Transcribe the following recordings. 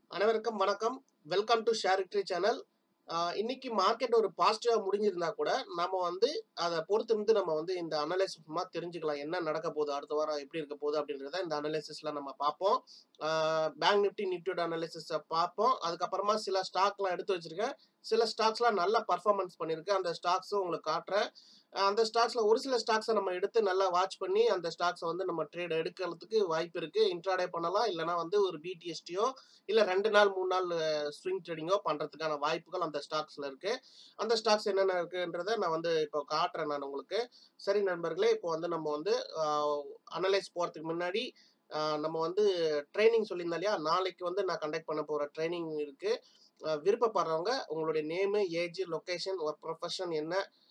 அனைவருக்கும் வணக்கம் welcome to share victory channel இன்னைக்கு மார்க்கெட் ஒரு பாசிட்டிவாக முடிஞ்சிருந்தா கூட நம்ம வந்து அதை பொறுத்து இருந்து நம்ம வந்து இந்த அனலைசிஸ்மா தெரிஞ்சுக்கலாம் என்ன நடக்க போகுது அடுத்த வாரம் எப்படி இருக்க போகுது அப்படின்றத இந்த அனலைசிஸ்ல நம்ம பார்ப்போம் பேங்க் நிஃப்டி நிஃப்டியோட அனலைசிஸை பார்ப்போம் அதுக்கப்புறமா சில ஸ்டாக்லாம் எடுத்து வச்சிருக்கேன் சில ஸ்டாக்ஸ்லாம் நல்லா பர்ஃபார்மன்ஸ் பண்ணியிருக்கு அந்த ஸ்டாக்ஸும் உங்களுக்கு காட்டுறேன் அஹ் அந்த ஸ்டாக்ஸ்ல ஒரு சில ஸ்டாக்ஸை நம்ம எடுத்து நல்லா வாட்ச் பண்ணி அந்த ஸ்டாக்ஸை வந்து நம்ம ட்ரேட் எடுக்கிறதுக்கு வாய்ப்பு இருக்கு இன்ட்ராடே பண்ணலாம் இல்லைனா வந்து ஒரு பிடிஎஸ்டியோ இல்லை ரெண்டு நாள் மூணு நாள் ஸ்விங் ட்ரேடிங்கோ பண்ணுறதுக்கான வாய்ப்புகள் அந்த ஸ்டாக்ஸில் இருக்கு அந்த ஸ்டாக்ஸ் என்னென்ன இருக்குன்றத நான் வந்து இப்போ காட்டுறேன் நான் உங்களுக்கு சரி நண்பர்களே இப்போ வந்து நம்ம வந்து அனலைஸ் போகிறதுக்கு முன்னாடி ஆஹ் நம்ம வந்து ட்ரைனிங் சொல்லியிருந்தோம் இல்லையா நாளைக்கு வந்து நான் கண்டக்ட் பண்ண போகிற ட்ரைனிங் இருக்கு ஆஹ் விருப்பப்படுறவங்க உங்களுடைய name age location work profession என்ன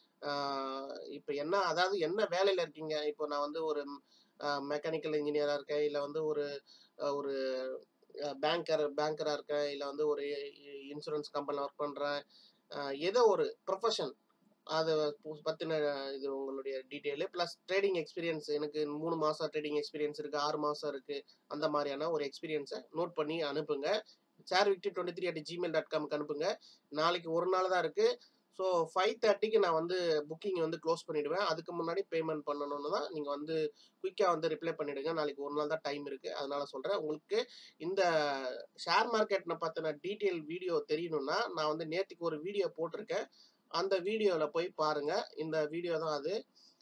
இப்போ என்ன அதாவது என்ன வேலையில் இருக்கீங்க இப்போ நான் வந்து ஒரு மெக்கானிக்கல் இன்ஜினியராக இருக்கேன் இல்லை வந்து ஒரு அஹ் ஒரு பேங்கர் பேங்கராக இருக்கேன் இல்லை வந்து ஒரு இன்சூரன்ஸ் கம்பெனியில் ஒர்க் பண்ணுறேன் ஏதோ ஒரு ப்ரொஃபஷன் அதை பற்றின இது உங்களுடைய டீட்டெயிலு ப்ளஸ் ட்ரேடிங் எக்ஸ்பீரியன்ஸ் எனக்கு மூணு மாதம் ட்ரேடிங் எக்ஸ்பீரியன்ஸ் இருக்குது ஆறு மாதம் இருக்குது அந்த மாதிரியான ஒரு எக்ஸ்பீரியன்ஸை நோட் பண்ணி அனுப்புங்க share victory twenty three at Gmail dot காம்க்கு அனுப்புங்க நாளைக்கு ஒரு நாள் தான் இருக்குது ஸோ ஃபைவ் தேர்ட்டிக்கு நான் வந்து புக்கிங் வந்து க்ளோஸ் பண்ணிவிடுவேன் அதுக்கு முன்னாடி பேமெண்ட் பண்ணணும்னு தான் நீங்கள் வந்து குயிக்காக வந்து ரிப்ளை பண்ணிவிடுங்க நாளைக்கு ஒரு நாள் தான் டைம் இருக்குது அதனால் சொல்கிறேன் உங்களுக்கு இந்த ஷேர் மார்க்கெட்டில் பற்றின டீட்டெயில் வீடியோ தெரியணும்னா நான் வந்து நேற்றுக்கு ஒரு வீடியோ போட்டிருக்கேன் அந்த வீடியோவில் போய் பாருங்கள் இந்த வீடியோ தான் அது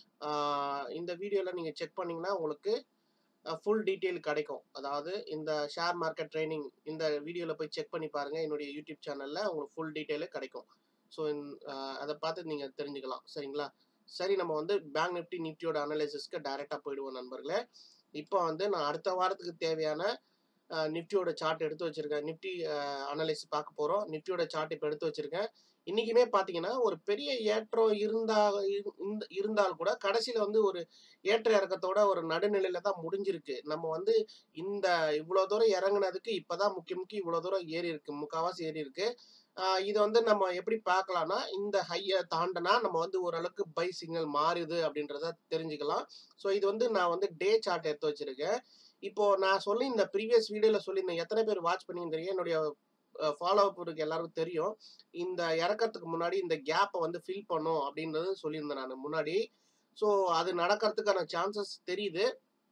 இந்த வீடியோவில் நீங்கள் செக் பண்ணிங்கன்னா உங்களுக்கு ஃபுல் டீட்டெயில் கிடைக்கும் அதாவது இந்த ஷேர் மார்க்கெட் ட்ரைனிங் இந்த வீடியோவில் போய் செக் பண்ணி பாருங்கள் என்னுடைய யூடியூப் சேனலில் உங்களுக்கு ஃபுல் டீட்டெயிலு கிடைக்கும் ஸோ அதை பார்த்து நீங்கள் தெரிஞ்சுக்கலாம் சரிங்களா சரி நம்ம வந்து பேங்க் நிஃப்டி நிஃப்டியோட அனலைசிஸ்க்கு டைரெக்டாக போயிடுவோம் நண்பர்களே இப்போ வந்து நான் அடுத்த வாரத்துக்கு தேவையான நிஃப்டியோட சார்ட் எடுத்து வச்சுருக்கேன் நிஃப்டி அனலைஸ் பார்க்க போகிறோம் நிஃப்டியோட சார்ட் இப்போ எடுத்து வச்சுருக்கேன் இன்றைக்குமே பார்த்தீங்கன்னா ஒரு பெரிய ஏற்றம் இருந்தா இருந்தால் கூட கடைசியில் வந்து ஒரு ஏற்ற இறக்கத்தோட ஒரு நடுநிலையில தான் முடிஞ்சிருக்கு நம்ம வந்து இந்த இவ்வளோ தூரம் இறங்குனதுக்கு இப்போ தான் முக்கிய முக்கிய இவ்வளோ தூரம் ஏறி இருக்கு முக்கால்வாசி ஏறி இருக்கு இதை வந்து நம்ம எப்படி பார்க்கலாம்னா இந்த ஹையை தாண்டினா நம்ம வந்து ஓரளவுக்கு பை சிக்னல் மாறுது அப்படின்றத தெரிஞ்சுக்கலாம் ஸோ இது வந்து நான் வந்து டே சார்ட் எடுத்து வச்சிருக்கேன் இப்போ நான் சொல்லி இந்த ப்ரீவியஸ் வீடியோவில் சொல்லியிருந்தேன் எத்தனை பேர் வாட்ச் பண்ணியிருந்தீங்க தெரியும் என்னுடைய ஃபாலோ அப் இருக்கு எல்லாருக்கும் தெரியும் இந்த இறக்கறதுக்கு முன்னாடி இந்த கேப்பை வந்து ஃபில் பண்ணும் அப்படின்றது சொல்லியிருந்தேன் நான் முன்னாடி ஸோ அது நடக்கிறதுக்கான சான்சஸ் தெரியுது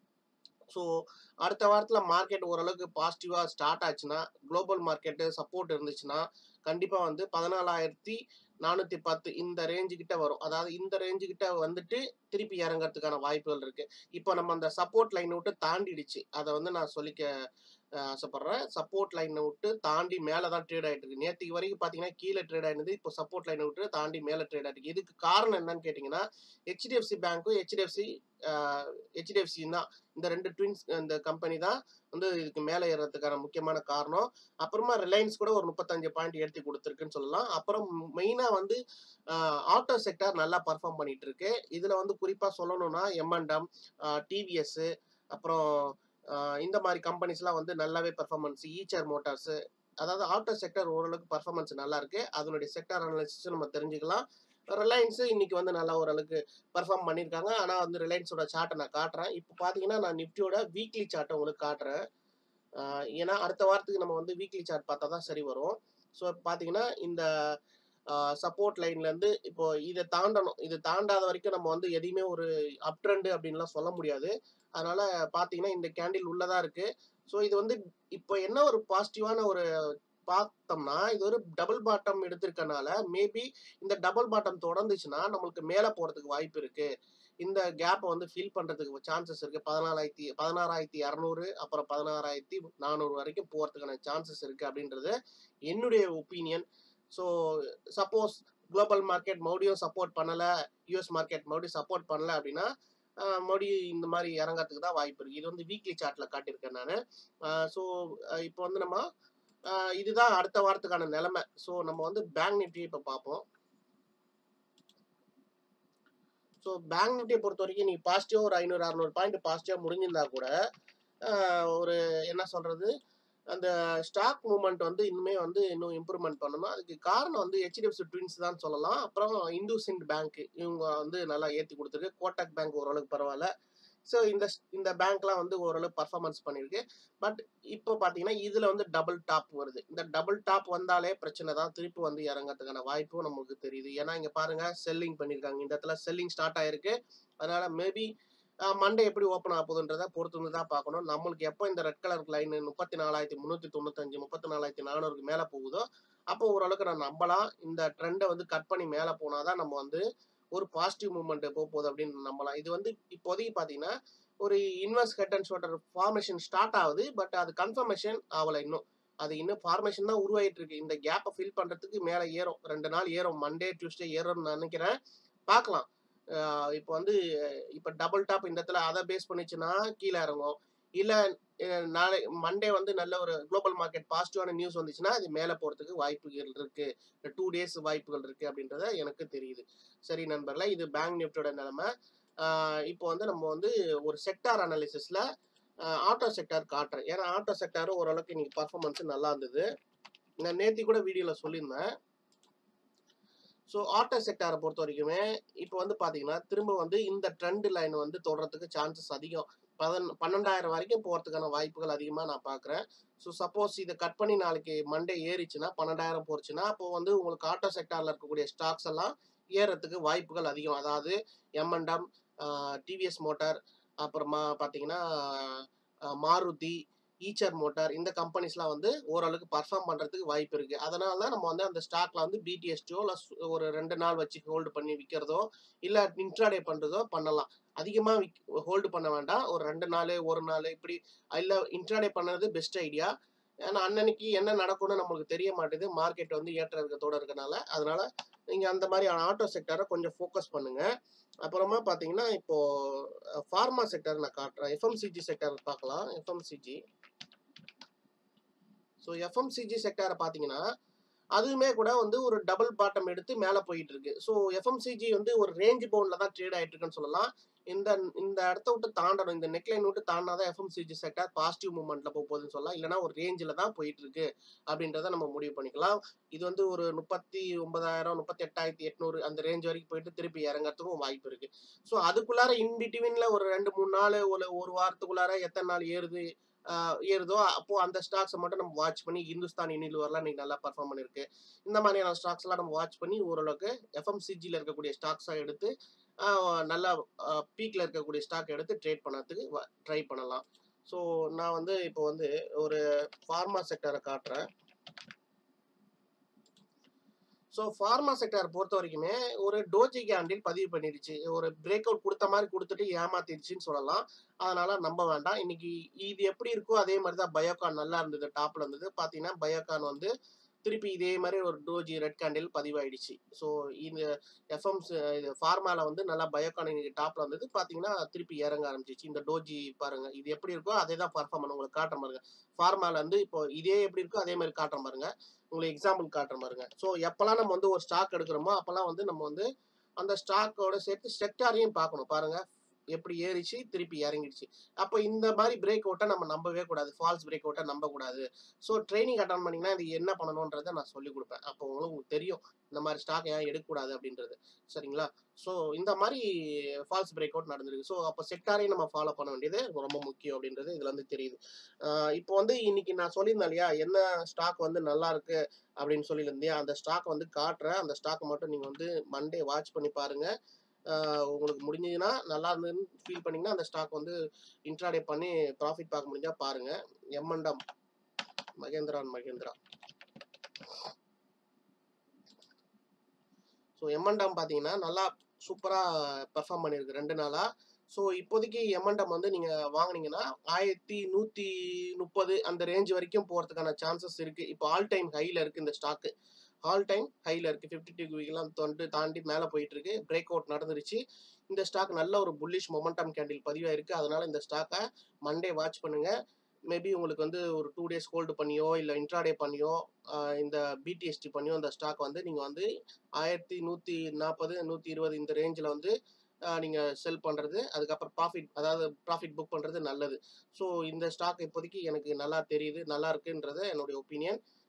ஸோ அடுத்த வாரத்தில் மார்க்கெட் ஓரளவுக்கு பாசிட்டிவாக ஸ்டார்ட் ஆச்சுன்னா குளோபல் மார்க்கெட்டு சப்போர்ட் இருந்துச்சுன்னா கண்டிப்பாக வந்து பதினாலாயிரத்தி நானூற்றி பத்து இந்த ரேஞ்சு கிட்ட வரும் அதாவது இந்த ரேஞ்சு கிட்ட வந்துட்டு திருப்பி இறங்கறதுக்கான வாய்ப்புகள் இருக்கு இப்போ நம்ம அந்த சப்போர்ட் லைனை விட்டு தாண்டிடுச்சு அதை வந்து நான் சொல்லிக்க ஆசைப்படுறேன் சப்போர்ட் லைனை விட்டு தாண்டி மேலே தான் ட்ரேட் ஆகிட்டு இருக்கு நேற்றுக்கு வரைக்கும் பார்த்தீங்கன்னா கீழே ட்ரேட் ஆயிருந்தது இப்போ சப்போர்ட் லைனை விட்டு தாண்டி மேலே ட்ரேட் ஆகிருக்கு இதுக்கு காரணம் என்னன்னு கேட்டிங்கன்னா ஹெச்டிஎஃப்சி பேங்க்கும் ஹெச்டிஎஃப்சி ஹெச்டிஎஃப்சி தான் இந்த ரெண்டு ட்வின்ஸ் இந்த கம்பெனி தான் வந்து இதுக்கு மேலே ஏறதுக்கான முக்கியமான காரணம் அப்புறமா ரிலையன்ஸ் கூட ஒரு முப்பத்தஞ்சு பாயிண்ட் ஏற்றி கொடுத்துருக்குன்னு சொல்லலாம் அப்புறம் மெயினாக வந்து ஆட்டோ செக்டர் நல்லா பர்ஃபார்ம் பண்ணிட்டு இருக்கு இதில் வந்து குறிப்பாக சொல்லணும்னா எம்என்டம் டிவிஎஸ் அப்புறம் இந்த மாதிரி கம்பெனிஸ்லாம் வந்து நல்லாவே பர்ஃபார்மன்ஸ் ஈச்சர் மோட்டார்ஸு அதாவது ஆட்டோ செக்டர் ஓரளவுக்கு பர்ஃபார்மன்ஸ் நல்லா இருக்கு அதனுடைய செக்டர் அனாலிசிஸ் நம்ம தெரிஞ்சுக்கலாம் ரிலையன்ஸு இன்னைக்கு வந்து நல்லா ஓரளவுக்கு பர்ஃபார்ம் பண்ணியிருக்காங்க ஆனால் வந்து ரிலையன்ஸோட சார்ட்டை நான் காட்டுறேன் இப்போ பார்த்தீங்கன்னா நான் நிஃப்டியோட வீக்லி சார்ட்டை உங்களுக்கு காட்டுறேன் ஏன்னா அடுத்த வாரத்துக்கு நம்ம வந்து வீக்லி சார்ட் பார்த்தா தான் சரி வரும் ஸோ பார்த்தீங்கன்னா இந்த சப்போர்ட் லைன்லேருந்து இப்போ இதை தாண்டணும் இது தாண்டாத வரைக்கும் நம்ம வந்து எதையுமே ஒரு அப் ட்ரெண்டு அப்படின்லாம் சொல்ல முடியாது அதனால பார்த்தீங்கன்னா இந்த கேண்டில் உள்ளதாக இருக்கு ஸோ இது வந்து இப்போ என்ன ஒரு பாசிட்டிவான ஒரு பார்த்தோம்னா இது ஒரு டபுள் பாட்டம் எடுத்திருக்கனால மேபி இந்த டபுள் பாட்டம் தொடர்ந்துச்சுன்னா நம்மளுக்கு மேலே போகிறதுக்கு வாய்ப்பு இருக்கு இந்த கேப்பை வந்து ஃபில் பண்ணுறதுக்கு சான்சஸ் இருக்குது பதினாலாயிரத்தி பதினாறாயிரத்தி இரநூறு அப்புறம் பதினாறாயிரத்தி நானூறு வரைக்கும் போகிறதுக்கான சான்சஸ் இருக்குது அப்படின்றது என்னுடைய opinion so suppose global market மறுபடியும் சப்போர்ட் பண்ணலை யூஎஸ் மார்க்கெட் மறுபடியும் சப்போர்ட் பண்ணலை அப்படின்னா மறுபடியும் இந்த மாதிரி இறங்கிறதுக்கு தான் வாய்ப்பு இருக்குது இது வந்து வீக்லி சார்ட்டில் காட்டியிருக்கேன் நான் ஸோ இப்போ வந்து நம்ம இதுதான் அடுத்த வாரத்துக்கான நிலைமை ஸோ நம்ம வந்து பேங்க் நிஃப்டி இப்போ பார்ப்போம் ஸோ பேங்க் நிஃப்டியை பொறுத்த வரைக்கும் நீ பாசிட்டிவாக ஒரு ஐநூறு அறநூறு பாயிண்ட் பாசிட்டிவாக முடிஞ்சிருந்தா கூட ஒரு என்ன சொல்கிறது அந்த ஸ்டாக் மூவ்மெண்ட் வந்து இன்னுமே வந்து இன்னும் இம்ப்ரூவ்மெண்ட் பண்ணணும் அதுக்கு காரணம் வந்து ஹெச்டிஎஃப்சி ட்வின்ஸ் தான் சொல்லலாம் அப்புறம் இந்துசிண்ட் பேங்க் இவங்க வந்து நல்லா ஏற்றி கொடுத்துருக்கு கோட்டக் பேங்க் ஓரளவுக்கு பரவாயில்ல ஸோ இந்த இந்த பேங்க்லாம் வந்து ஓரளவு பர்ஃபார்மன்ஸ் பண்ணியிருக்கு பட் இப்போ பார்த்தீங்கன்னா இதில் வந்து டபுள் டாப் வருது இந்த டபுள் டாப் வந்தாலே பிரச்சனை தான் திருப்பி வந்து இறங்கறதுக்கான வாய்ப்பும் நமக்கு தெரியுது ஏன்னா இங்கே பாருங்க செல்லிங் பண்ணியிருக்காங்க இந்த இடத்துல செல்லிங் ஸ்டார்ட் ஆயிருக்கு அதனால மேபி மண்டே எப்படி ஓப்பன் ஆக போகுதுன்றதை பொறுத்து வந்து தான் பார்க்கணும் நம்மளுக்கு எப்போ இந்த ரெட் கலர் லைன் முப்பத்தி நாலாயிரத்தி முந்நூற்றி தொண்ணூத்தஞ்சு முப்பத்தி நாலாயிரத்தி நானூறுக்கு மேலே போகுதோ அப்போ ஓரளவுக்கு நான் நம்பலாம் இந்த ட்ரெண்டை வந்து கட் பண்ணி மேலே போனால் தான் நம்ம வந்து ஒரு பாசிட்டிவ் மூவ்மெண்ட் போக போகுது அப்படின்னு நம்பலாம் இது வந்து இப்போதைக்கு பார்த்தீங்கன்னா ஒரு invest head and shoulder formation start ஆகுது பட் அது கன்ஃபர்மேஷன் ஆகலை இன்னும் அது இன்னும் ஃபார்மேஷன் தான் உருவாயிட்டு இருக்கு இந்த கேப்பை ஃபில் பண்ணுறதுக்கு மேலே ஏறும் ரெண்டு நாள் ஏறும் மண்டே டியூஸ்டே ஏறும்னு நான் நினைக்கிறேன் பார்க்கலாம் ஆஹ் இப்போ வந்து இப்போ டபுள் டாப் இந்த இடத்துல அதை பேஸ் பண்ணிச்சுன்னா கீழே இறங்கும் இல்லை நாளை மண்டே வந்து நல்ல ஒரு குளோபல் மார்க்கெட் பாசிட்டிவான நியூஸ் வந்துச்சுன்னா அது மேலே போகிறதுக்கு வாய்ப்புகள் இருக்கு டூ டேஸ் வாய்ப்புகள் இருக்கு அப்படின்றத எனக்கு தெரியுது சரி நண்பர்களே இது பேங்க் நிஃப்டியோட நிலைமை ஆஹ் இப்போ வந்து நம்ம வந்து ஒரு செக்டார் அனாலிசிஸ்ல ஆட்டோ செக்டார் காட்டுறேன் ஏன்னா ஆட்டோ செக்டாரும் ஓரளவுக்கு இன்னைக்கு பர்ஃபார்மன்ஸ் நல்லா இருந்தது நான் நேத்தி கூட வீடியோவில் சொல்லியிருந்தேன் ஸோ ஆட்டோ செக்டாரை பொறுத்த வரைக்குமே இப்போ வந்து பார்த்தீங்கன்னா திரும்ப வந்து இந்த ட்ரெண்ட் லைன் வந்து தொடர்றதுக்கு சான்சஸ் அதிகம் பதன் பன்னெண்டாயிரம் வரைக்கும் போகிறதுக்கான வாய்ப்புகள் அதிகமாக நான் பார்க்குறேன் ஸோ சப்போஸ் இதை கட் பண்ணி நாளைக்கு மண்டே ஏறிச்சுன்னா பன்னெண்டாயிரம் போச்சுன்னா அப்போ வந்து உங்களுக்கு ஆட்டோ செக்டாரில் இருக்கக்கூடிய ஸ்டாக்ஸ் எல்லாம் ஏறத்துக்கு வாய்ப்புகள் அதிகம் அதாவது எம்என்டம் டிவிஎஸ் மோட்டார் அப்புறமா பார்த்தீங்கன்னா அஹ், மாருதி ஈச்சர் மோட்டார் இந்த கம்பெனிஸ்லாம் வந்து ஓரளவுக்கு பர்ஃபார்ம் பண்ணுறதுக்கு வாய்ப்பு இருக்குது அதனால தான் நம்ம வந்து அந்த ஸ்டாக்ல வந்து பிடிஎஸ்டியோ இல்லை ஒரு ரெண்டு நாள் வச்சு ஹோல்டு பண்ணி விற்கிறதோ இல்லை இன்ட்ராடே பண்ணுறதோ பண்ணலாம் அதிகமாக விக் ஹோல்டு பண்ண வேண்டாம் ஒரு ரெண்டு நாள் ஒரு நாள் இப்படி இல்லை இன்ட்ராடே பண்ணது பெஸ்ட் ஐடியா ஏன்னா அன்னன்னைக்கு என்ன நடக்கும்னு நம்மளுக்கு தெரிய மாட்டேது மார்க்கெட் வந்து ஏற்ற இருக்கத்தோட இருக்கனால அதனால நீங்கள் அந்த மாதிரி ஆட்டோ செக்டரை கொஞ்சம் ஃபோக்கஸ் பண்ணுங்க அப்புறமா பார்த்தீங்கன்னா இப்போ ஃபார்மா செக்டர் நான் காட்டுறேன் எஃப்எம்சிஜி செக்டர் பார்க்கலாம் எஃப்எம்சிஜி ஸோ எஃப்எம்சிஜி செக்டரை பார்த்தீங்கன்னா அதுவுமே கூட வந்து ஒரு டபுள் பாட்டம் எடுத்து மேலே போயிட்டு இருக்கு ஸோ எஃப்எம்சிஜி வந்து ஒரு ரேஞ்ச் பவுண்டில் தான் ட்ரேட் ஆயிட்டு இருக்குன்னு சொல்லலாம் இந்த இந்த இடத்த விட்டு தாண்டணும் இந்த நெக்லைன் விட்டு தாண்டாதான் எஃப்எம்சிஜி செக்டர் பாசிட்டிவ் மூவ்மெண்ட்ல போக போகுதுன்னு சொல்லலாம் இல்லைனா ஒரு ரேஞ்சில் தான் போயிட்டு இருக்கு அப்படின்றத நம்ம முடிவு பண்ணிக்கலாம் இது வந்து ஒரு முப்பத்தி ஒன்பதாயிரம் முப்பத்தி எட்டாயிரத்தி எட்நூறு அந்த ரேஞ்ச் வரைக்கும் போயிட்டு திருப்பி இறங்கறதுக்கும் வாய்ப்பு இருக்கு ஸோ அதுக்குள்ளார இன்பிட்வீன்ல ஒரு ரெண்டு மூணு நாள் ஒரு ஒரு வாரத்துக்குள்ளார எத்தனை நாள் ஏறுது ஆஹ் ஏறுதோ அப்போ அந்த ஸ்டாக்ஸை மட்டும் நம்ம வாட்ச் பண்ணி இந்துஸ்தான் யூனிலிவர்லாம் இன்னைக்கு நல்லா பர்ஃபார்ம் பண்ணிருக்கு இந்த மாதிரியான ஸ்டாக்ஸ் எல்லாம் நம்ம வாட்ச் பண்ணி ஓரளவுக்கு எஃப்எம்சிஜியில் இருக்கக்கூடிய ஸ்டாக்ஸை எடுத்து ஆஹ் நல்லா பீக்ல இருக்கக்கூடிய ஸ்டாக் எடுத்து ட்ரேட் பண்ணறதுக்கு ட்ரை பண்ணலாம் ஸோ நான் வந்து இப்போ வந்து ஒரு ஃபார்மா செக்டரை காட்டுறேன் ஸோ ஃபார்மா செக்டர் பொறுத்த வரைக்குமே ஒரு டோஜி கேண்டில் பதிவு பண்ணிடுச்சு ஒரு பிரேக் அவுட் கொடுத்த மாதிரி கொடுத்துட்டு ஏமாத்திடுச்சுன்னு சொல்லலாம் அதனால நம்ப வேண்டாம் இன்னைக்கு இது எப்படி இருக்கோ அதே மாதிரி தான் பயோகான் நல்லா இருந்தது டாப்ல இருந்தது பார்த்தீங்கன்னா பயோகான் வந்து திருப்பி இதே மாதிரி ஒரு டோஜி ரெட் கேண்டில் பதிவாயிடுச்சு ஸோ இந்த எஃப்எம் இது ஃபார்மால வந்து நல்லா பயோகான் இன்னைக்கு டாப்ல இருந்தது பார்த்தீங்கன்னா திருப்பி இறங்க ஆரம்பிச்சிச்சு இந்த டோஜி பாருங்க இது எப்படி இருக்கோ அதே தான் பர்ஃபார்ம் பண்ண உங்களுக்கு காட்டுற பாருங்க ஃபார்மால வந்து இப்போ இதே எப்படி இருக்கோ அதே மாதிரி காட்டுற பாருங்க உங்களுக்கு எக்ஸாம்பிள் காட்டுற பாருங்க ஸோ எப்போல்லாம் நம்ம வந்து ஒரு ஸ்டாக் எடுக்கிறோமோ அப்போல்லாம் வந்து நம்ம வந்து அந்த ஸ்டாக்கோட சேர்த்து செக்டாரையும் பார்க்கணும் பாருங்க எப்படி ஏறிச்சு திருப்பி இறங்கிடுச்சு அப்போ இந்த மாதிரி பிரேக் அவுட்டை நம்ம நம்பவே கூடாது ஃபால்ஸ் பிரேக் அவுட்டை நம்பக்கூடாது ஸோ ட்ரைனிங் அட்டன் பண்ணிங்கன்னா இது என்ன பண்ணணுன்றதை நான் சொல்லி கொடுப்பேன் அப்போ உங்களுக்கு உங்களுக்கு தெரியும் இந்த மாதிரி ஸ்டாக் ஏன் எடுக்கக்கூடாது அப்படின்றது சரிங்களா ஸோ இந்த மாதிரி ஃபால்ஸ் பிரேக் அவுட் நடந்திருக்கு ஸோ அப்போ செக்டாரையும் நம்ம ஃபாலோ பண்ண வேண்டியது ரொம்ப முக்கியம் அப்படின்றது இதுல இருந்து தெரியுது ஆஹ் இப்போ வந்து இன்னைக்கு நான் சொல்லியிருந்தேன் இல்லையா என்ன ஸ்டாக் வந்து நல்லா இருக்கு அப்படின்னு சொல்லியிருந்தேன் அந்த ஸ்டாக் வந்து காட்டுறேன் அந்த ஸ்டாக் மட்டும் நீங்க வந்து மண்டே வாட்ச் பண்ணி பாருங்க ஆஹ் உங்களுக்கு முடிஞ்சதுன்னா நல்லா இருந்ததுன்னு ஃபீல் பண்ணீங்கன்னா அந்த ஸ்டாக் வந்து இன்ட்ராடே பண்ணி ப்ராஃபிட் பார்க்க முடிஞ்சா பாருங்க momentum Mahindra and Mahindra so momentum பார்த்தீங்கன்னா நல்லா சூப்பராக பெர்ஃபார்ம் பண்ணியிருக்கு ரெண்டு நாளாக ஸோ இப்போதைக்கு எம்என்டம் வந்து நீங்கள் வாங்குனீங்கன்னா ஆயிரத்தி நூற்றி முப்பது அந்த ரேஞ்ச் வரைக்கும் போகிறதுக்கான சான்சஸ் இருக்குது இப்போ ஆல் டைம் ஹையில் இருக்குது இந்த ஸ்டாக்கு ஆல் டைம் ஹையில் இருக்குது ஃபிஃப்டி டூ வீக்லாம் தொண்டு தாண்டி மேலே போயிட்டு இருக்கு பிரேக் அவுட் நடந்துருச்சு இந்த ஸ்டாக் நல்ல ஒரு புல்லிஷ் மொமெண்டம் கேண்டில் பதிவாயிருக்கு அதனால இந்த ஸ்டாக்கை மண்டே வாட்ச் பண்ணுங்க மேபி உங்களுக்கு வந்து ஒரு டூ டேஸ் ஹோல்டு பண்ணியோ இல்லை இன்ட்ராடே பண்ணியோ ஆஹ் இந்த பிடிஎஸ்டி பண்ணியோ இந்த ஸ்டாக் வந்து நீங்கள் வந்து ஆயிரத்தி நூற்றி நாற்பது நூற்றி இருபது இந்த ரேஞ்சில் வந்து நீங்கள் செல் பண்ணுறது அதுக்கப்புறம் ப்ராஃபிட் அதாவது ப்ராஃபிட் புக் பண்ணுறது நல்லது ஸோ இந்த ஸ்டாக் இப்போதைக்கு எனக்கு நல்லா தெரியுது நல்லா இருக்குன்றது என்னுடைய ஒப்பீனியன்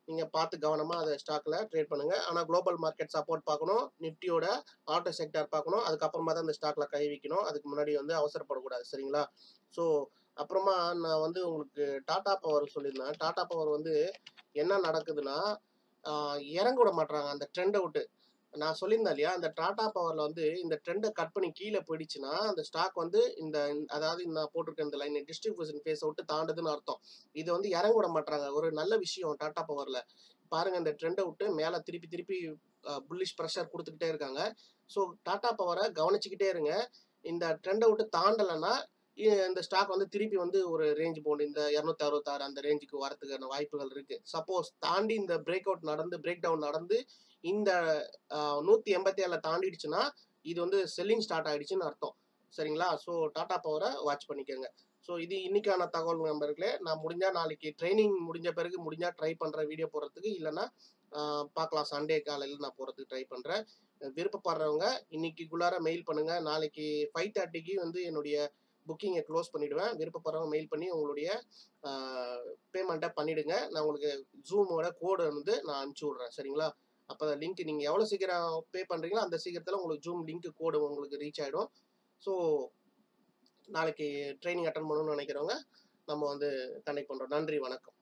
நீங்க பார்த்து கவனமா அத ஸ்டாக்ல ட்ரேட் பண்ணுங்க. ஆனா குளோபல் மார்க்கெட் சப்போர்ட் பார்க்கணும். நிஃப்டியோட ஆட்டோ செக்டார் பார்க்கணும். அதுக்கப்புறமா தான் இந்த ஸ்டாக்ல கை வைக்கணும். அதுக்கு முன்னாடி வந்து அவசரப்படக்கூடாது. சரிங்களா? ஸோ அப்புறமா நான் வந்து உங்களுக்கு டாடா பவர் சொல்லியிருந்தேன். டாடா பவர் வந்து என்ன நடக்குதுன்னா, ஆ இறங்க விட மாட்றாங்க அந்த ட்ரெண்ட விட்டு. நான் சொல்லியிருந்தேன் இல்லையா? அந்த டாடா பவர்ல வந்து இந்த ட்ரெண்ட கட் பண்ணி கீழ போயிடுச்சுன்னா, அந்த ஸ்டாக் வந்து இந்த அதாவது நான் போட்டிருக்க இந்த லைன் டிஸ்ட்ரிபியூஷன் ஃபேஸ விட்டு தாண்டுதுன்னு அர்த்தம். இத வந்து இறங்க விட மாட்றாங்க. ஒரு நல்ல விஷயம் டாடா பவர்ல. பாருங்க இந்த ட்ரெண்ட விட்டு மேல திருப்பி திருப்பி அ புல்லிஷ் பிரஷர் குடுத்துக்கிட்டே இருக்காங்க. ஸோ டாடா பவர கவனிச்சுக்கிட்டே இருங்க. இந்த ட்ரெண்ட விட்டு தாண்டலன்னா, இ இந்த ஸ்டாக் வந்து திருப்பி வந்து ஒரு ரேஞ்ச் பவுண்ட் இந்த 266 அந்த ரேஞ்சுக்கு வரதுக்கான வாய்ப்புகள் இருக்கு. சப்போஸ் தாண்டி இந்த பிரேக் அவுட் நடந்து பிரேக் டவுன் நடந்து இந்த அ 187 தாண்டிடுச்சுன்னா, இது வந்து செல்லிங் ஸ்டார்ட் ஆயிடுச்சுன்னு அர்த்தம். சரிங்களா? ஸோ டாடா பவர வாட்ச் பண்ணிக்கங்க. ஸோ இது இன்னைக்கான தகவல் நண்பர்களே. நான் முடிஞ்சா நாளைக்கு ட்ரெய்னிங் முடிஞ்ச பிறகு முடிஞ்சா ட்ரை பண்றேன் வீடியோ போடுறதுக்கு. இல்லன்னா ஆ பார்க்கலாம் சண்டே காலையில நான் போடுறதுக்கு ட்ரை பண்றேன். விருப்பப்படுறவங்க இன்னைக்குள்ளார மெயில் பண்ணுங்க. நாளைக்கு 5:30க்கு வந்து என்னுடைய புக்கிங்க குளோஸ் பண்ணிடுவேன். விருப்பப்படுறவங்க மெயில் பண்ணி உங்களுடைய ஆ பேமெண்ட்ட பண்ணிடுங்க. நான் உங்களுக்கு Zoomோட கோடு வந்து நான் அனுப்பிச்சு விடுறேன். சரிங்களா? அப்ப லிங்க் நீங்க எவ்வளோ சீக்கிரம் பே பண்றீங்களோ, அந்த சீக்கிரத்தில உங்களுக்கு Zoom லிங்க் கோடு உங்களுக்கு ரீச் ஆயிடும். ஸோ நாளைக்கு ட்ரெய்னிங் அட்டெண்ட் பண்ணணும்னு நினைக்கிறவங்க, நம்ம வந்து கனெக்ட் பண்றோம். நன்றி, வணக்கம்.